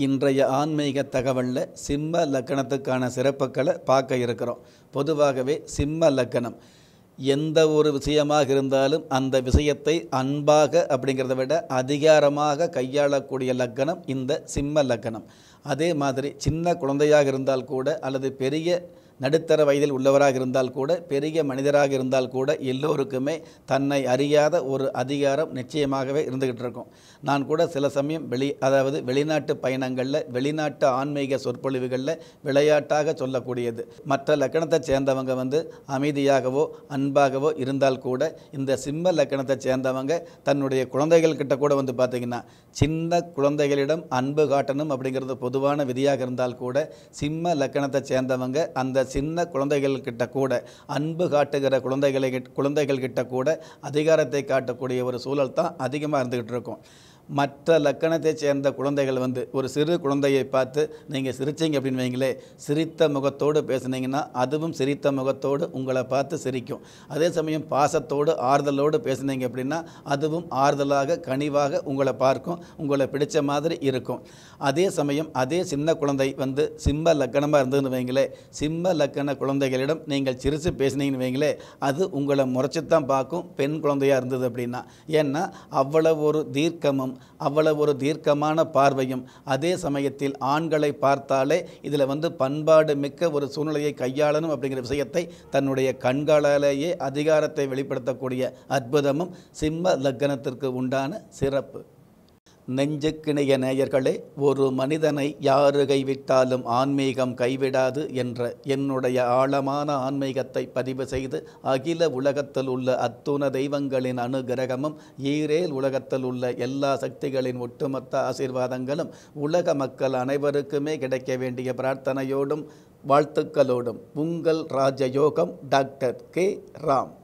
இன்றைய ஆன்மீக தகவலில் சிம்ம லக்கணத்துக்கான சிறப்புகளை பார்க்க இருக்கிறோம் பொதுவாகவே சிம்ம லக்கணம் எந்த ஒரு விஷயமாக இருந்தாலும் அந்த விஷயத்தை அன்பாக அப்படிங்கிறத விட அதிகாரமாக கையாளக்கூடிய லக்கணம் இந்த சிம்ம லக்கணம் அதே மாதிரி சின்ன குழந்தையாக இருந்தால் கூட அல்லது பெரிய நடுத்தர வயதில் உள்ளவராக இருந்தால் கூட பெரிய மனிதராக இருந்தால் கூட எல்லோருக்குமே தன்னை அறியாத ஒரு அதிகாரம் நிச்சயமாகவே இருந்துக்கிட்டு இருக்கும் நான் கூட சில சமயம் வெளி அதாவது வெளிநாட்டு பயணங்களில் வெளிநாட்டு ஆன்மீக சொற்பொழிவுகளில் விளையாட்டாக சொல்லக்கூடியது மற்ற லக்கணத்தை சேர்ந்தவங்க வந்து அமைதியாகவோ அன்பாகவோ இருந்தால் கூட இந்த சிம்ம லக்கணத்தை சேர்ந்தவங்க தன்னுடைய குழந்தைகள் கிட்ட கூட வந்து பார்த்திங்கன்னா சின்ன குழந்தைகளிடம் அன்பு காட்டணும் அப்படிங்கிறது பொதுவான விதியாக இருந்தால் கூட சிம்ம லக்கணத்தை சேர்ந்தவங்க அந்த சின்ன குழந்தைகள் கிட்ட கூட அன்பு காட்டுகிற குழந்தைகளை கிட்ட- குழந்தைகள் கிட்ட கூட அதிகாரத்தை காட்டக்கூடிய ஒரு சூழல் தான் அதிகமாக இருந்துக்கிட்டு இருக்கும் மற்ற லக்கணத்தை சேர்ந்த குழந்தைகள் வந்து ஒரு சிறு குழந்தையை பார்த்து நீங்கள் சிரிச்சீங்க அப்படின்னு வைங்களே சிரித்த முகத்தோடு பேசுனீங்கன்னா அதுவும் சிரித்த முகத்தோடு உங்களை பார்த்து சிரிக்கும் அதே சமயம் பாசத்தோடு ஆறுதலோடு பேசுனீங்க அப்படின்னா அதுவும் ஆறுதலாக கனிவாக உங்களை பார்க்கும் உங்களை பிடிச்ச மாதிரி இருக்கும் அதே சமயம் அதே சின்ன குழந்தை வந்து சிம்ம லக்கணமாக இருந்ததுன்னு வைங்களே சிம்ம லக்கண குழந்தைகளிடம் நீங்கள் சிரித்து பேசுனீங்கன்னு வைங்களே அது உங்களை முறைச்சித்தான் பார்க்கும் பெண் குழந்தையாக இருந்தது அப்படின்னா ஏன்னா அவ்வளவு ஒரு தீர்க்கமும் அவ்வளவு ஒரு தீர்க்கமான பார்வையும் அதே சமயத்தில் ஆண்களை பார்த்தாலே இதில் வந்து பண்பாடு மிக்க ஒரு சூழ்நிலையை கையாளணும் அப்படிங்கிற விஷயத்தை தன்னுடைய கண்களாலேயே அதிகாரத்தை வெளிப்படுத்தக்கூடிய அற்புதமும் சிம்ம லக்கணத்திற்கு உண்டான சிறப்பு நெஞ்சுக்கிணைய நேயர்களே ஒரு மனிதனை யாரு கைவிட்டாலும் ஆன்மீகம் கைவிடாது என்ற என்னுடைய ஆழமான ஆன்மீகத்தை பதிவு செய்து அகில உலகத்தில் உள்ள அத்துண தெய்வங்களின் அனுகிரகமும் ஈரேல் உலகத்தில் உள்ள எல்லா சக்திகளின் ஒட்டுமொத்த ஆசீர்வாதங்களும் உலக மக்கள் அனைவருக்குமே கிடைக்க வேண்டிய பிரார்த்தனையோடும் வாழ்த்துக்களோடும் உங்கள் ராஜயோகம் டாக்டர் கே ராம்